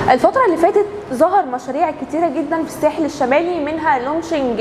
الفترة اللي فاتت ظهر مشاريع كتيرة جدا في الساحل الشمالي منها لونشنج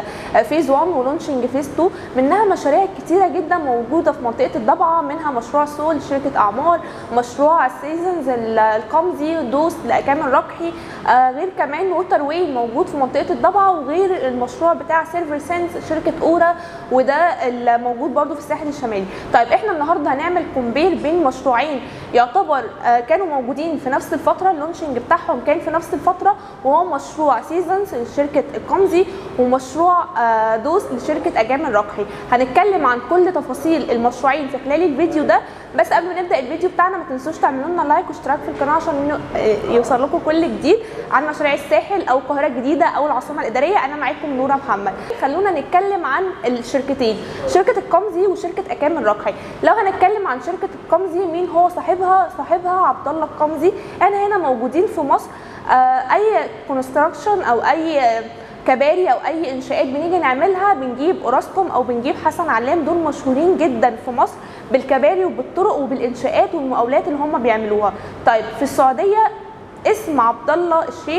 فيز 1 ولونشنج فيز 2 منها مشاريع كتيرة جدا موجودة في منطقة الضبعة منها مشروع سول شركة أعمار مشروع سيزنز القمزي دوس لأكامل رقحي آه غير كمان ووتر واي موجود في منطقة الضبعة وغير المشروع بتاع سيلفر سينس شركة أورا وده الموجود برضو في الساحل الشمالي طيب احنا النهارده هنعمل كومبير بين مشروعين يعتبر آه كانوا موجودين في نفس الفترة اللونشنج بتاعهم كان في نفس الفترة وهو مشروع سيزونز لشركة القمزي ومشروع آه دوس لشركة أجامل رقحي هنتكلم عن كل تفاصيل المشروعين في خلال الفيديو ده بس قبل ما نبدا الفيديو بتاعنا ما تنسوش تعملوا لنا لايك واشتراك في القناه عشان يوصل لكم كل جديد عن مشاريع الساحل او القاهره الجديده او العاصمه الاداريه انا معاكم نوره محمد خلونا نتكلم عن الشركتين شركه القمزي وشركه اكامل رقحي لو هنتكلم عن شركه القمزي مين هو صاحبها صاحبها عبد الله القمزي احنا هنا موجودين في مصر آه اي كونستراكشن او اي كباري او اي انشاءات بنيجي نعملها بنجيب اوراسكوم او بنجيب حسن علام دول مشهورين جدا في مصر بالكباري وبالطرق وبالانشاءات والمقاولات اللي هم بيعملوها طيب في السعوديه اسم عبد الله الشيخ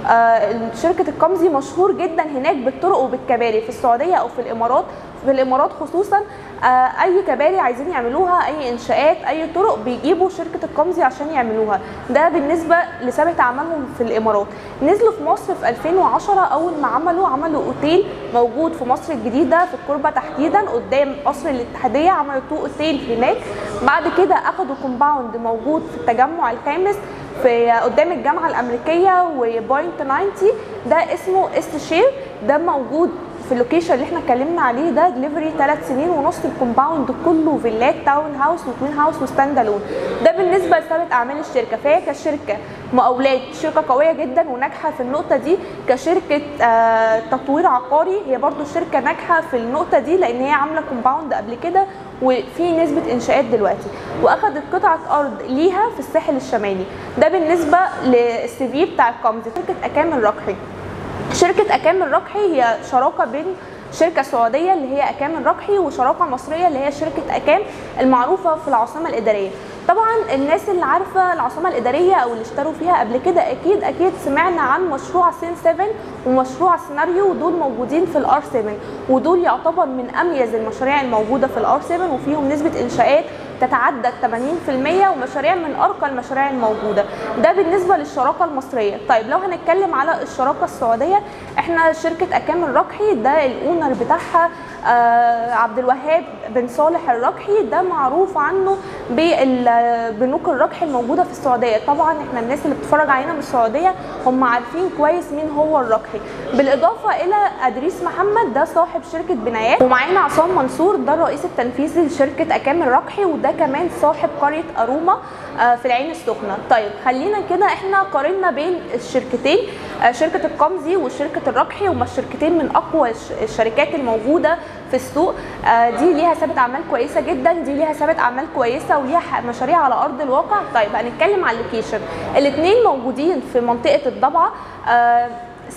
آه شركه القمزي مشهور جدا هناك بالطرق وبالكباري في السعوديه او في الامارات في الامارات خصوصا آه اي كباري عايزين يعملوها اي انشاءات اي طرق بيجيبوا شركه القمزي عشان يعملوها ده بالنسبه لسابقه اعمالهم في الامارات نزلوا في مصر في 2010 اول ما عملوا عملوا اوتيل موجود في مصر الجديده في الكوربه تحديدا قدام قصر الاتحاديه عملوا تو اوتيل هناك بعد كده اخدوا كومباوند موجود في التجمع الخامس في قدام الجامعه الامريكيه وبوينت 90 ده اسمه است شير ده موجود في اللوكيشن اللي احنا اتكلمنا عليه ده دليفري ثلاث سنين ونص الكومباوند كله فيلات تاون هاوس وتوين هاوس وستاند الون ده بالنسبه لسابقه اعمال الشركه فهي كشركه مقاولات شركه قويه جدا وناجحه في النقطه دي كشركه آه تطوير عقاري هي برده شركه ناجحه في النقطه دي لان هي عامله كومباوند قبل كده وفي نسبه انشاءات دلوقتي واخدت قطعه ارض ليها في الساحل الشمالي ده بالنسبه للسي في بتاع القمزي شركه اكامل رقحي شركة أكامل رقحي هي شراكة بين شركة سعودية اللي هي أكامل رقحي وشراكة مصرية اللي هي شركة أكام المعروفة في العاصمة الإدارية طبعا الناس اللي عارفه العاصمه الاداريه او اللي اشتروا فيها قبل كده اكيد اكيد سمعنا عن مشروع سين 7 ومشروع سيناريو ودول موجودين في الار 7 ودول يعتبر من اميز المشاريع الموجوده في الار 7 وفيهم نسبه انشاءات تتعدى 80% ومشاريع من ارقى المشاريع الموجوده ده بالنسبه للشراكه المصريه طيب لو هنتكلم على الشراكه السعوديه احنا شركه اكامل رقحي ده الاونر بتاعها آه عبد الوهاب بن صالح الرقحي ده معروف عنه ببنوك الرقحي الموجوده في السعوديه طبعا احنا الناس اللي بتتفرج علينا من السعوديه هم عارفين كويس مين هو الرقحي بالاضافه الى ادريس محمد ده صاحب شركه بنايات ومعانا عصام منصور ده الرئيس التنفيذي لشركه اكامل رقحي وده كمان صاحب قريه اروما آه في العين السخنه طيب خلينا كده احنا قارنا بين الشركتين آه شركه القمزي وشركه الرقحي هما الشركتين من اقوى الشركات الموجوده في السوق آه دي ليها ثابت اعمال كويسه جدا دي ليها ثابت اعمال كويسه وليها مشاريع على ارض الواقع طيب هنتكلم عن اللوكيشن الاثنين موجودين في منطقه الضبعه آه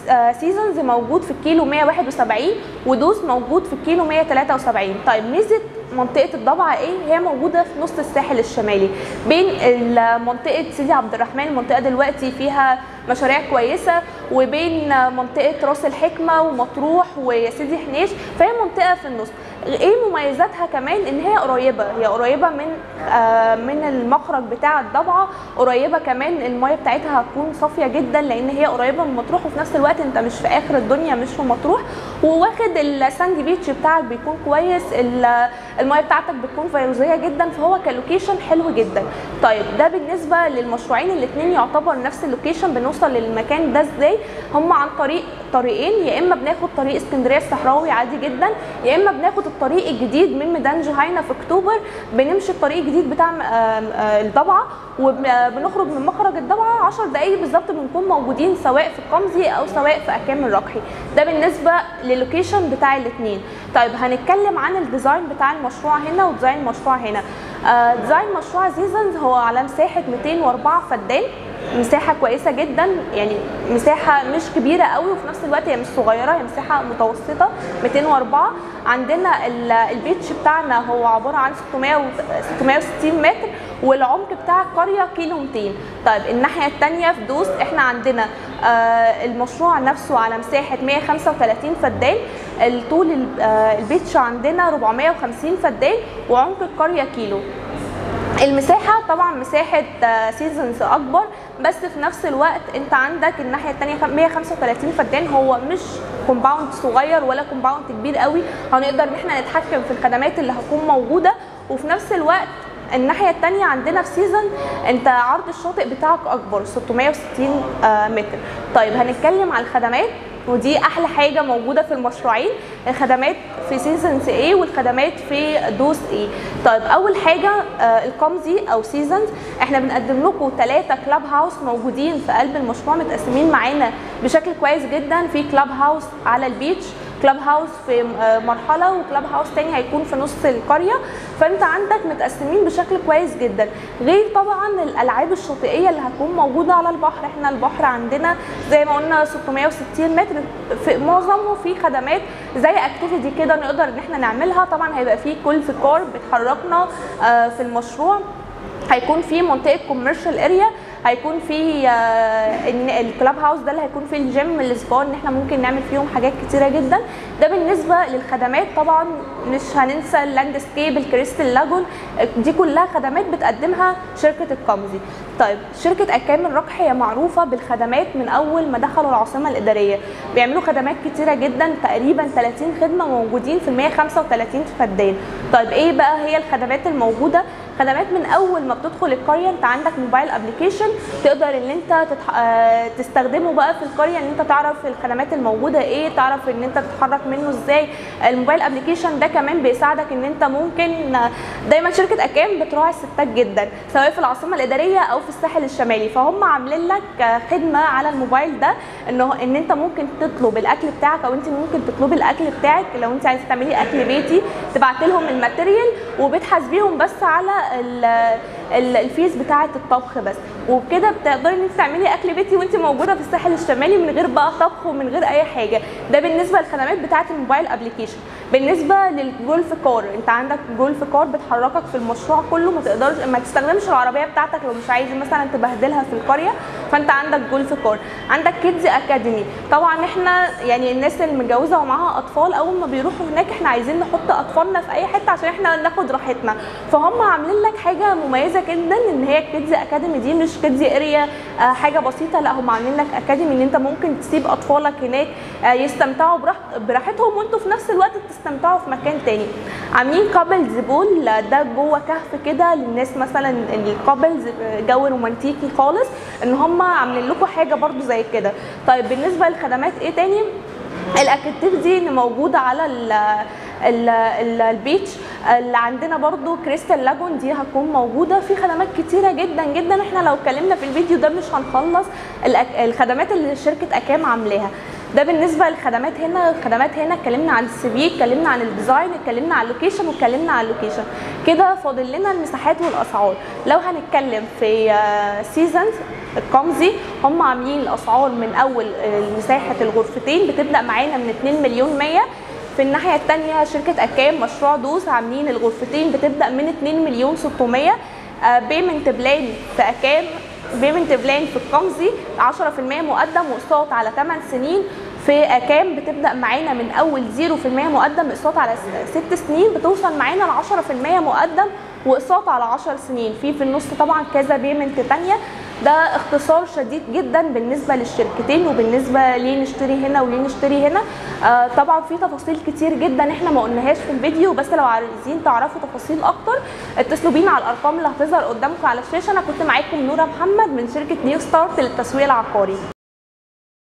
سيزونز موجود في الكيلو 171 ودوس موجود في الكيلو 173 طيب ميزه منطقه الضبعه ايه هي موجوده في نص الساحل الشمالي بين منطقه سيدي عبد الرحمن المنطقه دلوقتي فيها مشاريع كويسه وبين منطقه راس الحكمه ومطروح وسيدي حنيش فهي منطقه في النص ايه مميزاتها كمان ان هي قريبه هي قريبه من آه من المخرج بتاع الضبعه قريبه كمان المايه بتاعتها هتكون صافيه جدا لان هي قريبه من مطروح وفي نفس الوقت انت مش في اخر الدنيا مش في مطروح وواخد الساند بيتش بتاعك بيكون كويس المايه بتاعتك بتكون فيروزيه جدا فهو كلوكيشن حلو جدا طيب ده بالنسبه للمشروعين الاثنين يعتبر نفس اللوكيشن بنوصل للمكان ده ازاي هم عن طريق طريقين يا اما بناخد طريق اسكندريه الصحراوي عادي جدا يا اما بناخد الطريق الجديد من ميدان جهينه في اكتوبر بنمشي الطريق الجديد بتاع الضبعه وبنخرج من مخرج الضبعه 10 دقائق بالظبط بنكون موجودين سواء في القمزي او سواء في اكامل رقحي ده بالنسبه للوكيشن بتاع الاثنين طيب هنتكلم عن الديزاين بتاع المشروع هنا وديزاين المشروع هنا آه ديزاين مشروع زيزنز هو على مساحه 204 فدان مساحه كويسه جدا يعني مساحه مش كبيره قوي وفي نفس الوقت هي مش صغيره هي مساحه متوسطه 204 عندنا البيتش بتاعنا هو عباره عن 600 660 متر والعمق بتاع القريه كيلو 200 طيب الناحيه الثانيه في دوس احنا عندنا آه المشروع نفسه على مساحه 135 فدان الطول ال- آه البيتش عندنا 450 فدان وعمق القريه كيلو المساحة طبعا مساحة سيزونز أكبر بس في نفس الوقت أنت عندك الناحية التانية خم- 135 فدان هو مش كومباوند صغير ولا كومباوند كبير قوي هنقدر إن احنا نتحكم في الخدمات اللي هتكون موجودة وفي نفس الوقت الناحية التانية عندنا في سيزون انت عرض الشاطئ بتاعك اكبر 660 آه، متر طيب هنتكلم على الخدمات ودي احلى حاجه موجوده في المشروعين الخدمات في سيزونز ايه والخدمات في دوس ايه طيب اول حاجه آه، الكومزي او سيزونز احنا بنقدم لكم ثلاثه كلاب هاوس موجودين في قلب المشروع متقسمين معانا بشكل كويس جدا في كلاب هاوس على البيتش كلاب هاوس في آه، مرحله وكلاب هاوس تاني هيكون في نص القريه فانت عندك متقسمين بشكل كويس جدا غير طبعا الالعاب الشاطئيه اللي هتكون موجوده على البحر احنا البحر عندنا زي ما قلنا 660 متر في معظمه فيه خدمات زي اكتيفيتي كده نقدر ان احنا نعملها طبعا هيبقى فيه كل في كار بتحركنا آه، في المشروع هيكون في منطقه كوميرشال اريا هيكون في آه، إن الكلاب هاوس ده اللي هيكون فيه الجيم السبا ان احنا ممكن نعمل فيهم حاجات كتيره جدا ده بالنسبه للخدمات طبعا مش هننسى اللاندسكيب الكريستال لاجون دي كلها خدمات بتقدمها شركه القمزي طيب شركه اكام الرقح هي معروفه بالخدمات من اول ما دخلوا العاصمه الاداريه بيعملوا خدمات كتيره جدا تقريبا 30 خدمه موجودين في ال 135 فدان طيب ايه بقى هي الخدمات الموجوده خدمات من اول ما بتدخل القريه انت عندك موبايل ابلكيشن تقدر ان انت تتح... آه، تستخدمه بقى في القريه ان انت تعرف الخدمات الموجوده ايه تعرف ان انت تتحرك منه ازاي الموبايل ابلكيشن ده كمان بيساعدك ان انت ممكن آه، دايما شركه اكام بتراعي الستات جدا سواء في العاصمه الاداريه او في الساحل الشمالي فهم عاملين لك آه، خدمه على الموبايل ده ان هو ان انت ممكن تطلب الاكل بتاعك او انت ممكن تطلبي الاكل بتاعك لو انت عايزه تعملي اكل بيتي تبعت لهم الماتيريال وبتحاسبيهم بس على ال- ال- الفيس بتاعه الطبخ بس وبكده بتقدري ان انت تعملي اكل بيتي وانت موجوده في الساحل الشمالي من غير بقى طبخ ومن غير اي حاجه ده بالنسبه للخدمات بتاعه الموبايل ابلكيشن بالنسبه للجولف كار انت عندك جولف كار بتحركك في المشروع كله ما تقدرش ما تستخدمش العربيه بتاعتك لو مش عايز مثلا تبهدلها في القريه فانت عندك جولف كار عندك كيدز اكاديمي طبعا احنا يعني الناس اللي متجوزه ومعاها اطفال اول ما بيروحوا هناك احنا عايزين نحط اطفالنا في اي حته عشان احنا ناخد راحتنا فهم عاملين لك حاجه مميزه جدا ان هي كيدز اكاديمي دي مش كيدز اريا آه، حاجه بسيطه لا هم عاملين لك اكاديمي ان انت ممكن تسيب اطفالك هناك آه، يستمتعوا براح- براحتهم وانتوا في نفس الوقت تستمتعوا في مكان تاني عاملين كابلز بول ده جوه كهف كده للناس مثلا الكابلز جو رومانتيكي خالص ان هم عاملين لكم حاجه برضو زي كده طيب بالنسبه للخدمات ايه تاني الاكتيفيتي اللي موجوده على ال ال ال البيتش اللي عندنا برضو كريستال لاجون دي هتكون موجوده في خدمات كتيره جدا جدا احنا لو اتكلمنا في الفيديو ده مش هنخلص الأك- الخدمات اللي شركه اكام عاملاها ده بالنسبه للخدمات هنا الخدمات هنا اتكلمنا عن السي في اتكلمنا عن الديزاين اتكلمنا عن اللوكيشن واتكلمنا عن اللوكيشن كده فاضل لنا المساحات والاسعار لو هنتكلم في سيزونز القمزي هم عاملين الاسعار من اول آه، مساحه الغرفتين بتبدا معانا من 2 مليون 100 في الناحيه الثانيه شركه اكام مشروع دوس عاملين الغرفتين بتبدا من 2 مليون 600 بيمنت بلان في اكام بيمنت بلان في القمزي 10% مقدم واقساط على 8 سنين في اكام بتبدا معانا من اول 0% مقدم اقساط على 6 سنين بتوصل معانا ل 10% مقدم واقساط على 10 سنين في في النص طبعا كذا بيمنت تانية ده اختصار شديد جدا بالنسبه للشركتين وبالنسبه ليه نشتري هنا وليه نشتري هنا آه طبعا في تفاصيل كتير جدا احنا ما قلناهاش في الفيديو بس لو عايزين تعرفوا تفاصيل اكتر اتصلوا بينا على الارقام اللي هتظهر قدامكم على الشاشه انا كنت معاكم نوره محمد من شركه نيو ستارت للتسويق العقاري